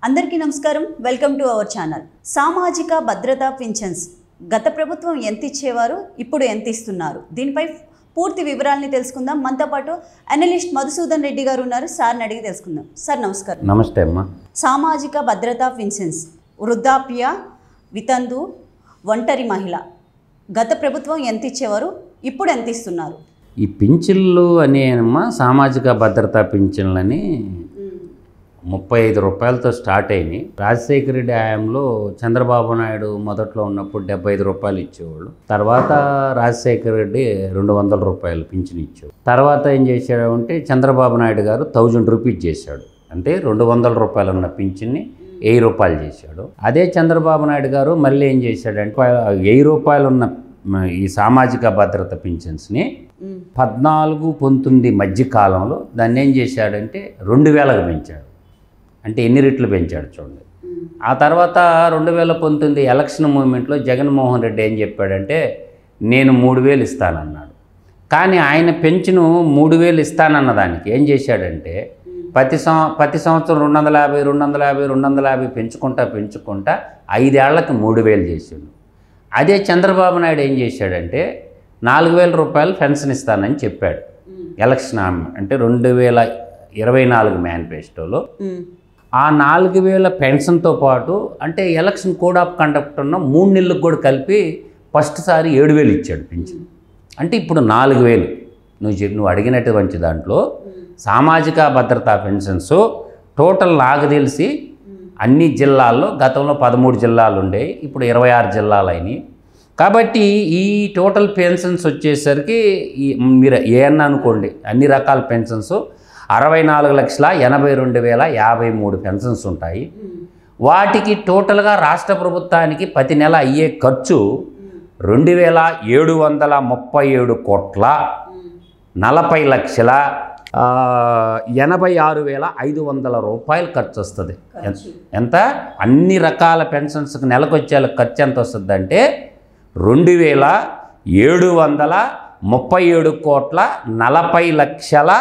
అందరికీ నమస్కారం welcome to our channel సామాజిక భద్రతా పింఛన్స్ గత ప్రభుత్వం ఎంత ఇచ్చేవారు ఇప్పుడు ఎంత ఇస్తున్నారు దీనిపై పూర్తి వివరాలని తెలుసుకుందాం మనతో పాటు అనలిస్ట్ మధుసూదన్ రెడ్డి గారు ఉన్నారు సార్ని అడిగి తెలుసుకుందాం సార్ నమస్కారం నమస్తే అమ్మా సామాజిక భద్రతా పింఛన్స్ వృద్ధాప్య వితంతు ఒంటరి మహిళ గత ప్రభుత్వం ఎంత ఇచ్చేవారు ఇప్పుడు ఎంత ఇస్తున్నారు ఈ పింఛన్లు అనేనమ్మా సామాజిక భద్రతా పింఛన్లని ముప్పై ఐదు రూపాయలతో స్టార్ట్ అయినాయి రాజశేఖర రెడ్డి హయాంలో చంద్రబాబు నాయుడు మొదట్లో ఉన్నప్పుడు డెబ్బై ఐదు రూపాయలు ఇచ్చేవాళ్ళు తర్వాత రాజశేఖర రెడ్డి రెండు వందల రూపాయలు పింఛన్ ఇచ్చేవాడు తర్వాత ఏం చేశాడు అంటే చంద్రబాబు నాయుడు గారు థౌజండ్ రూపీస్ చేశాడు అంటే రెండు వందల రూపాయలు ఉన్న పింఛన్ని వెయ్యి రూపాయలు చేశాడు అదే చంద్రబాబు నాయుడు గారు మళ్ళీ ఏం చేశాడంటే వెయ్యి రూపాయలు ఉన్న మ, ఈ సామాజిక భద్రత పింఛన్స్ని మ్మ్. పద్నాలుగు పంతొమ్మిది మధ్య కాలంలో దాన్ని ఏం చేశాడంటే రెండు వేలకు పెంచాడు అంటే ఎన్ని రెట్లు పెంచాడు చూడండి ఆ తర్వాత రెండు వేల పంతొమ్మిది ఎలక్షన్ మూమెంట్లో జగన్మోహన్ రెడ్డి ఏం చెప్పాడంటే నేను మూడు వేలు ఇస్తానన్నాడు కానీ ఆయన పెంచును మూడు వేలు ఇస్తానన్న దానికి ఏం చేశాడంటే ప్రతి సం ప్రతి సంవత్సరం రెండు వందల యాభై రెండు వందల యాభై రెండు వందల యాభై పెంచుకుంటా పెంచుకుంటా ఐదేళ్లకి మూడు వేలు చేసిండు అదే చంద్రబాబు నాయుడు ఏం చేశాడంటే నాలుగు వేల రూపాయలు పెన్షన్ ఇస్తానని చెప్పాడు ఎలక్షన్ హామీ అంటే రెండు వేల ఇరవై నాలుగు మేనిఫెస్టోలో మ్మ్. ఆ నాలుగు వేల పెన్షన్తో పాటు అంటే ఎలక్షన్ కోడ్ ఆఫ్ కండక్ట్ ఉన్న మూడు నెలలకు కూడా కలిపి ఫస్ట్ సారి ఏడు వేలు ఇచ్చాడు పెన్షన్ అంటే ఇప్పుడు నాలుగు వేలు నువ్వు చెప్- నువ్వు అడిగినటువంటి దాంట్లో సామాజిక భద్రతా పెన్షన్స్ టోటల్ నాకు తెలిసి అన్ని జిల్లాల్లో గతంలో పదమూడు జిల్లాలు ఉండేవి ఇప్పుడు ఇరవై ఆరు జిల్లాలు అయినాయి కాబట్టి ఈ టోటల్ పెన్షన్స్ వచ్చేసరికి ఈ మీరు ఏమన్నా అనుకోండి అన్ని రకాల పెన్షన్స్ అరవై నాలుగు లక్షల ఎనభై రెండు వేల యాభై మూడు పెన్షన్స్ ఉంటాయి వాటికి టోటల్గా రాష్ట్ర ప్రభుత్వానికి ప్రతి నెల అయ్యే ఖర్చు రెండు వేల ఏడు వందల ముప్పై ఏడు కోట్ల నలభై లక్షల ఆ, ఎనభై ఆరు వేల ఐదు వందల రూపాయలు ఖర్చు వస్తుంది ఎన్- ఎంత అన్ని రకాల పెన్షన్స్కి నెలకు వచ్చే ఖర్చు ఎంత వస్తుంది అంటే రెండు వేల ఏడు వందల ముప్పై ఏడు కోట్ల నలభై లక్షల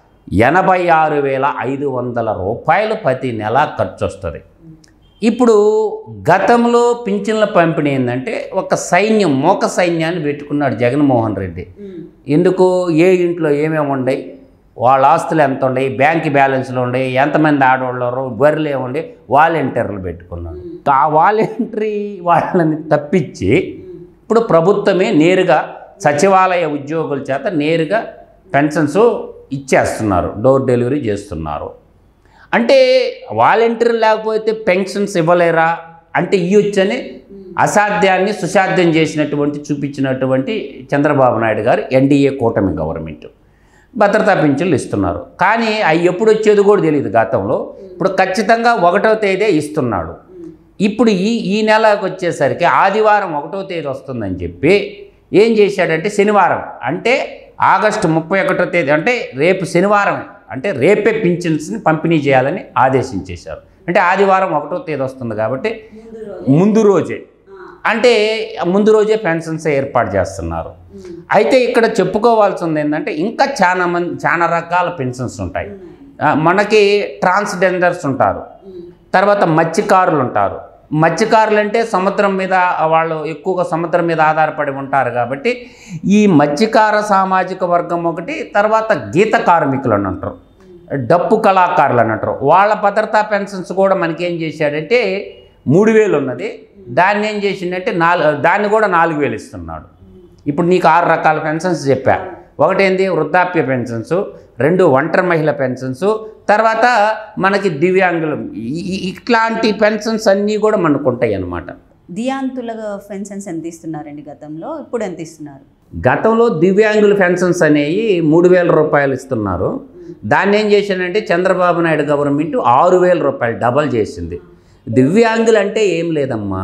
ఎనభై ఆరు వేల ఐదు వందల రూపాయలు ప్రతి నెల ఖర్చు వస్తుంది ఇప్పుడు గతంలో పింఛన్ల పంపిణీ ఏంటంటే ఒక సైన్యం మోక సైన్యాన్ని పెట్టుకున్నాడు జగన్మోహన్ రెడ్డి ఎందుకు ఏ ఇంట్లో ఏమేమి ఉండయి వాళ్ళ ఆస్తులు ఎంత ఉండయి బ్యాంక్ బ్యాలెన్స్లు ఉండయి ఎంతమంది ఆడవాళ్ళు బర్రెలు ఏముండే వాలంటీర్లు పెట్టుకున్నాడు ఆ వాలంటరీ వాళ్ళని తప్పించి ఇప్పుడు ప్రభుత్వమే నేరుగా సచివాలయ ఉద్యోగుల చేత నేరుగా పెన్షన్స్ ఇచ్చేస్తున్నారు డోర్ డెలివరీ చేస్తున్నారు అంటే వాలంటీర్ లేకపోతే పెన్షన్స్ ఇవ్వలేరా అంటే ఇవ్వచ్చని అసాధ్యాన్ని సుసాధ్యం చేసినటువంటి చూపించినటువంటి చంద్రబాబు నాయుడు గారు ఎన్డీఏ కూటమి గవర్నమెంట్ భద్రతా పింఛన్లు ఇస్తున్నారు కానీ అవి ఎప్పుడు వచ్చేది కూడా తెలియదు గతంలో ఇప్పుడు ఖచ్చితంగా ఒకటో తేదీ ఇస్తున్నాడు ఇప్పుడు ఈ ఈ నెలకు వచ్చేసరికి ఆదివారం ఒకటో తేదీ వస్తుందని చెప్పి ఏం చేశాడంటే శనివారం అంటే ఆగస్టు ముప్పై ఒకటో తేదీ అంటే రేపు శనివారం అంటే రేపే పింఛన్స్ని పంపిణీ చేయాలని ఆదేశించేశారు అంటే ఆదివారం ఒకటో తేదీ వస్తుంది కాబట్టి ముందు రోజే అంటే ముందు రోజే పెన్షన్స్ ఏర్పాటు చేస్తున్నారు అయితే ఇక్కడ చెప్పుకోవాల్సింది ఏంటంటే ఇంకా చాలా మంది చాలా రకాల పెన్షన్స్ ఉంటాయి ఆ, మనకి ట్రాన్స్జెండర్స్ ఉంటారు తర్వాత మత్స్యకారులు ఉంటారు మత్స్యకారులు అంటే సముద్రం మీద వాళ్ళు ఎక్కువగా సముద్రం మీద ఆధారపడి ఉంటారు కాబట్టి ఈ మత్స్యకార సామాజిక వర్గం ఒకటి తర్వాత గీత కార్మికులు అని అంటారు డప్పు కళాకారులు అని అంటారు వాళ్ళ భద్రతా పెన్షన్స్ కూడా మనకేం చేశాడంటే మూడు వేలు ఉన్నది దాన్ని ఏం చేసిండంటే నాలుగు దాన్ని కూడా నాలుగు వేలు ఇస్తున్నాడు ఇప్పుడు నీకు ఆరు రకాల పెన్షన్స్ చెప్పా ఒకటేంది వృద్ధాప్య పెన్షన్స్ రెండు ఒంటరి మహిళ పెన్షన్స్ తర్వాత మనకి దివ్యాంగులు ఈ- ఈ- ఇట్లాంటి పెన్షన్స్ అన్నీ కూడా మనకు ఉంటాయి అన్నమాట దియాంతుల పెన్షన్స్ ఎంత ఇస్తున్నారండి గతంలో ఇప్పుడు ఎంత ఇస్తున్నారు గతంలో దివ్యాంగుల పెన్షన్స్ అనేవి మూడు వేల రూపాయలు ఇస్తున్నారు దాన్ని ఏం చేశానంటే చంద్రబాబు నాయుడు గవర్నమెంట్ ఆరు వేల రూపాయలు డబల్ చేసింది దివ్యాంగులు అంటే ఏం లేదమ్మా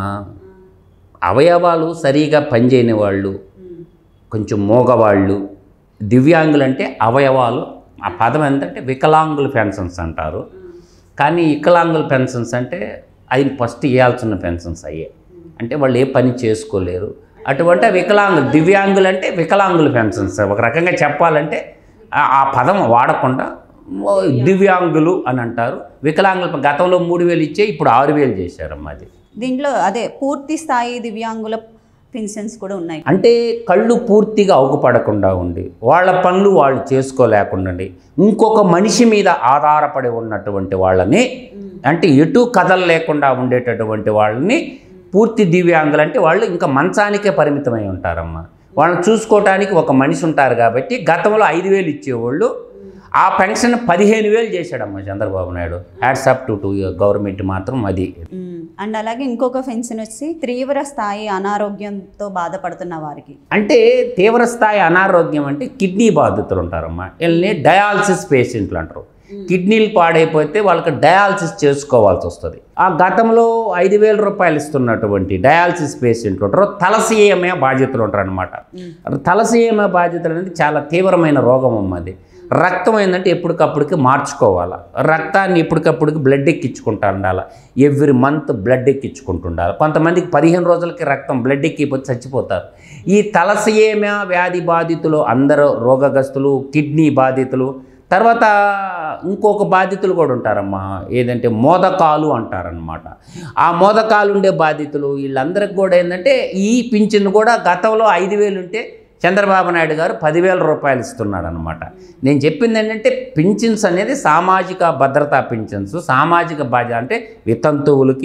అవయవాలు సరిగా పనిచేయని వాళ్ళు కొంచెం మోగవాళ్ళు దివ్యాంగులు అంటే అవయవాలు ఆ పదం ఏంటంటే వికలాంగుల పెన్షన్స్ అంటారు కానీ వికలాంగుల పెన్షన్స్ అంటే అవి ఫస్ట్ ఇవ్వాల్సిన పెన్షన్స్ అయ్యే అంటే వాళ్ళు ఏ పని చేసుకోలేరు అటువంటి వికలాంగులు దివ్యాంగులు అంటే వికలాంగుల పెన్షన్స్ ఒక రకంగా చెప్పాలంటే ఆ- ఆ పదం వాడకుండా ఓ, దివ్యాంగులు అని అంటారు వికలాంగులు గతంలో మూడు వేలు ఇచ్చే ఇప్పుడు ఆరు వేలు చేశారమ్మా అది దీంట్లో అదే పూర్తి స్థాయి దివ్యాంగుల పెన్షన్స్ కూడా ఉన్నాయి అంటే కళ్ళు పూర్తిగా అవుకుపడకుండా ఉండి వాళ్ళ పనులు వాళ్ళు చేసుకోలేకుండా ఉండి, ఇంకొక మనిషి మీద ఆధారపడి ఉన్నటువంటి వాళ్ళని అంటే ఎటు కథలు లేకుండా ఉండేటటువంటి వాళ్ళని పూర్తి దివ్యాంగులు అంటే వాళ్ళు ఇంకా మంచానికే పరిమితమై ఉంటారమ్మా వాళ్ళని చూసుకోవటానికి ఒక మనిషి ఉంటారు కాబట్టి గతంలో ఐదు వేలు ఇచ్చేవాళ్ళు ఆ పెన్షన్ పదిహేను వేలు చేశాడమ్మా Chandrababu Naidu hats off to to government మాత్రం అది మ్మ్. అండ్ అలాగే ఇంకొక పెన్షన్ వచ్చి తీవ్ర స్థాయి అనారోగ్యంతో బాధపడుతున్న వారికి అంటే తీవ్ర స్థాయి అనారోగ్యం అంటే కిడ్నీ బాధితులు ఉంటారమ్మా వీళ్ళని డయాలసిస్ పేషెంట్లు అంటారు కిడ్నీలు పాడైపోతే వాళ్ళకి డయాలసిస్ చేసుకోవాల్సి వస్తుంది ఆ గతంలో ఐదు వేల రూపాయలు ఇస్తున్నటువంటి డయాలసిస్ పేషెంట్లు ఉంటారు తలసీయమే బాధితులు ఉంటారు అనమాట తలసీయమే బాధితులు అనేది చాలా తీవ్రమైన రోగం అమ్మ అది రక్తం ఏంటంటే ఎప్పటికప్పటికి మార్చుకోవాలి రక్తాన్ని ఎప్పటికప్పటికి బ్లడ్ ఎక్కించుకుంటా ఉండాలి ఎవ్రీ మంత్ బ్లడ్ ఎక్కించుకుంటుండాలి కొంతమందికి పదిహేను రోజులకి రక్తం బ్లడ్ ఎక్కిపోతే చచ్చిపోతారు ఈ తలసీయమ వ్యాధి బాధితులు అందరూ రోగగ్రస్తులు కిడ్నీ బాధితులు తర్వాత ఇంకొక బాధితులు కూడా ఉంటారమ్మా ఏదంటే మోదకాలు అంటారనమాట ఆ మోదకాలు ఉండే బాధితులు వీళ్ళందరికి కూడా ఏంటంటే ఈ పింఛన్ కూడా గతంలో ఐదు వేలు ఉంటే చంద్రబాబు నాయుడు గారు పదివేల రూపాయలు ఇస్తున్నాడు అనమాట నేను చెప్పింది ఏంటంటే పింఛన్స్ అనేది సామాజిక భద్రతా పింఛన్స్ సామాజిక బాధ్యత అంటే వితంతువులకి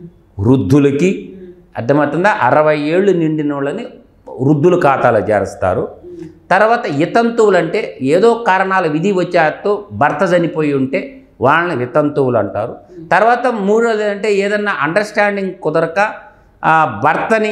వృద్ధులకి అర్థమవుతుందా అరవై ఏళ్ళు నిండిన వాళ్ళని వృద్ధుల ఖాతాలో చేరుస్తారు తర్వాత ఇతంతువులు అంటే ఏదో కారణాల విధి వచ్చేతో భర్త చనిపోయి ఉంటే వాళ్ళని వితంతువులు అంటారు తర్వాత మూడోది అంటే ఏదన్నా అండర్స్టాండింగ్ కుదరక ఆ భర్తని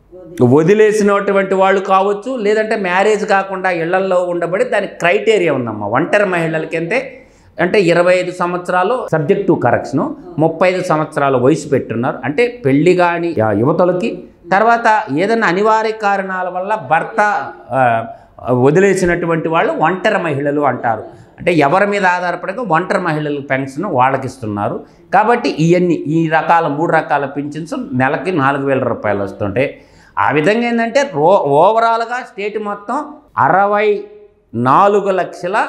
వదిలేసినటువంటి వాళ్ళు కావచ్చు లేదంటే మ్యారేజ్ కాకుండా ఇళ్లల్లో ఉండబడి దానికి క్రైటీరియా ఉందమ్మా ఒంటరి మహిళలకి అంటే అంటే ఇరవై ఐదు సంవత్సరాలు సబ్జెక్ట్ టు కరెక్షను ముప్పై ఐదు సంవత్సరాల వయసు పెట్టున్నారు అంటే పెళ్లి కాని ఆ, యువతలకి తర్వాత ఏదైనా అనివార్య కారణాల వల్ల భర్త ఆ, వదిలేసినటువంటి వాళ్ళు ఒంటరి మహిళలు అంటారు అంటే ఎవరి మీద ఆధారపడక ఒంటరి మహిళలకు పెన్షన్ వాళ్ళకి ఇస్తున్నారు కాబట్టి ఇవన్నీ ఈ రకాల మూడు రకాల పింఛన్స్ నెలకి నాలుగు వేల రూపాయలు వస్తుంటాయి ఆ విధంగా ఏంటంటే రో ఓవరాల్గా స్టేట్ మొత్తం అరవై నాలుగు లక్షల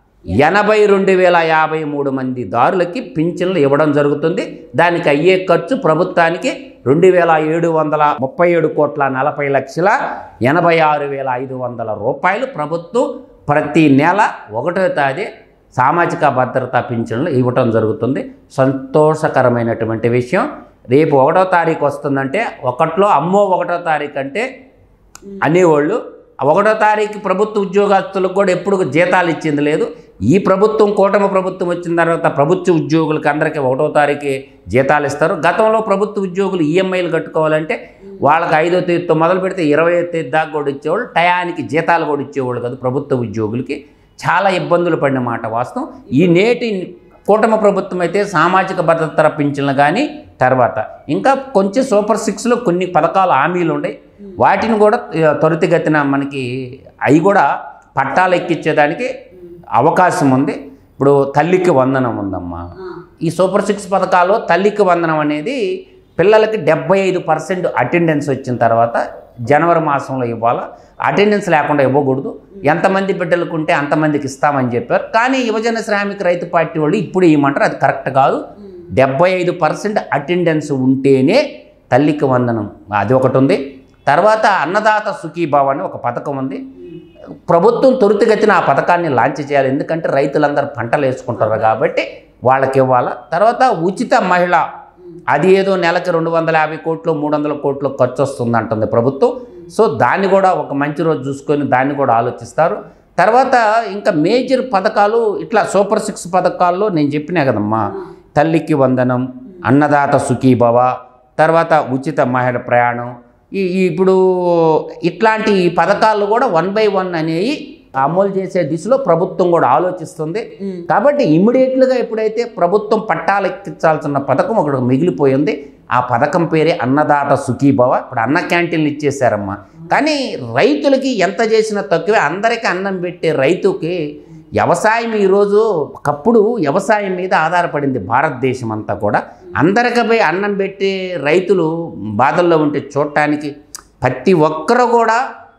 ఎనభై రెండు వేల యాభై మూడు మంది దారులకి పింఛన్లు ఇవ్వడం జరుగుతుంది దానికి అయ్యే ఖర్చు ప్రభుత్వానికి రెండు వేల ఏడు వందల ముప్పై ఏడు కోట్ల నలభై లక్షల ఎనభై ఆరు వేల ఐదు వందల రూపాయలు ప్రభుత్వం ప్రతి నెల ఒకటో తేదీ సామాజిక భద్రతా పింఛన్లు ఇవ్వటం జరుగుతుంది సంతోషకరమైనటువంటి విషయం రేపు ఒకటో తారీఖు వస్తుందంటే ఒకట్లో అమ్మో ఒకటో తారీఖు అంటే అనేవాళ్ళు ఒకటో తారీఖు ప్రభుత్వ ఉద్యోగస్తులకు కూడా ఎప్పుడు జీతాలు ఇచ్చింది లేదు ఈ ప్రభుత్వం కూటమి ప్రభుత్వం వచ్చిన తర్వాత ప్రభుత్వ ఉద్యోగులకి అందరికీ ఒకటో తారీఖు జీతాలు ఇస్తారు గతంలో ప్రభుత్వ ఉద్యోగులు ఈఎంఐలు కట్టుకోవాలంటే వాళ్ళకి ఐదో తేదీతో మొదలు పెడితే ఇరవై తేదీ దాకా కూడా ఇచ్చేవాళ్ళు టయానికి జీతాలు కూడా ఇచ్చేవాళ్ళు కదా ప్రభుత్వ ఉద్యోగులకి చాలా ఇబ్బందులు పడిన మాట వాస్తవం ఈ నేటి కూటమి ప్రభుత్వం అయితే సామాజిక భద్రత పింఛన్లు కానీ తర్వాత ఇంకా కొంచెం సూపర్ సిక్స్లో కొన్ని పథకాలు హామీలు ఉన్నాయి వాటిని కూడా ఆ, త్వరితగతిన మనకి అవి కూడా పట్టాలు ఎక్కించేదానికి అవకాశం ఉంది ఇప్పుడు తల్లికి వందనం ఉందమ్మా ఈ సూపర్ సిక్స్ పథకాలు తల్లికి వందనం అనేది పిల్లలకి డెబ్బై ఐదు పర్సెంట్ అటెండెన్స్ వచ్చిన తర్వాత జనవరి మాసంలో ఇవ్వాలా అటెండెన్స్ లేకుండా ఇవ్వకూడదు ఎంతమంది బిడ్డలకు ఉంటే అంతమందికి ఇస్తామని చెప్పారు కానీ యువజన శ్రామిక రైతు పార్టీ వాళ్ళు ఇప్పుడు ఇవ్వమంటారు అది కరెక్ట్ కాదు డెబ్బై ఐదు పర్సెంట్ అటెండెన్స్ ఉంటేనే తల్లికి వందనం అది ఒకటి ఉంది తర్వాత అన్నదాత సుఖీభావ అని ఒక పథకం ఉంది ప్రభుత్వం త్వరితగతిన ఆ పథకాన్ని లాంచ్ చేయాలి ఎందుకంటే రైతులందరూ పంటలు వేసుకుంటారు కాబట్టి వాళ్ళకి ఇవ్వాలా తర్వాత ఉచిత మహిళ అది ఏదో నెలకి రెండు వందల యాభై కోట్లు మూడు వందల కోట్లు ఖర్చు వస్తుంది అంటుంది ప్రభుత్వం సో దాన్ని కూడా ఒక మంచి రోజు చూసుకొని దాన్ని కూడా ఆలోచిస్తారు తర్వాత ఇంకా మేజర్ పథకాలు ఇట్లా సూపర్ సిక్స్ పథకాల్లో నేను చెప్పినా కదమ్మా తల్లికి వందనం అన్నదాత సుఖీభవ తర్వాత ఉచిత మహిళ ప్రయాణం ఈ ఈ ఇప్పుడు ఇట్లాంటి పథకాలు కూడా వన్ బై వన్ అనేవి అమలు చేసే దిశలో ప్రభుత్వం కూడా ఆలోచిస్తుంది కాబట్టి ఇమ్మీడియట్లుగా ఎప్పుడైతే ప్రభుత్వం పట్టాలు ఎక్కించాల్సిన పథకం ఒకటి మిగిలిపోయింది ఆ పథకం పేరే అన్నదాత సుఖీభవ ఇప్పుడు అన్న క్యాంటీన్లు ఇచ్చేసారమ్మా కానీ రైతులకి ఎంత చేసినా తక్కువే అందరికీ అన్నం పెట్టే రైతుకి వ్యవసాయం ఈరోజు ఒకప్పుడు వ్యవసాయం మీద ఆధారపడింది భారతదేశం అంతా కూడా అందరికీ పోయి అన్నం పెట్టే రైతులు బాధల్లో ఉంటే చూడటానికి ప్రతి ఒక్కరు కూడా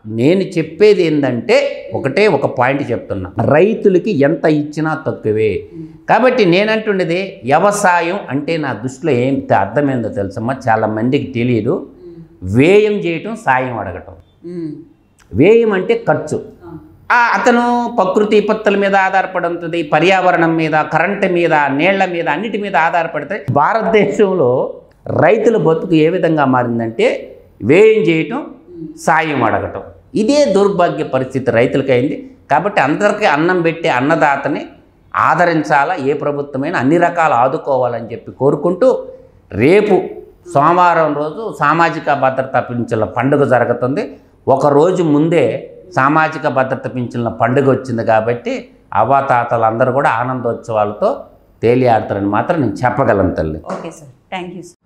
నేను చెప్పేది ఏంటంటే ఒకటే ఒక పాయింట్ చెప్తున్నా రైతులకి ఎంత ఇచ్చినా తక్కువే కాబట్టి నేనంటుండేది వ్యవసాయం అంటే నా దృష్టిలో ఏం అర్థమైందో తెలుసమ్మా చాలా మందికి తెలియదు వ్యయం చేయటం సాయం అడగటం ఉమ్. వ్యయం అంటే ఖర్చు ఆ అతను ప్రకృతి విపత్తుల మీద ఆధారపడి ఉంటుంది పర్యావరణం మీద కరెంటు మీద నీళ్ల మీద అన్నిటి మీద ఆధారపడితే భారతదేశంలో రైతుల బతుకు ఏ విధంగా మారిందంటే వ్యయం చేయటం సాయం అడగటం ఇదే దౌర్భాగ్య పరిస్థితి రైతులకైంది కాబట్టి అందరికీ అన్నం పెట్టే అన్నదాతని ఆదరించాలా ఏ ప్రభుత్వమైనా అన్ని రకాలు ఆదుకోవాలని చెప్పి కోరుకుంటూ రేపు సోమవారం రోజు సామాజిక భద్రత పింఛన్ల పండుగ జరుగుతుంది ఒక రోజు ముందే సామాజిక భద్రత పింఛన్ల పండుగ వచ్చింది కాబట్టి అవ్వాతాతలు అందరూ కూడా ఆనందోత్సవాలతో తేలియాడతారని మాత్రం నేను చెప్పగలను తల్లి okay sir thank you sir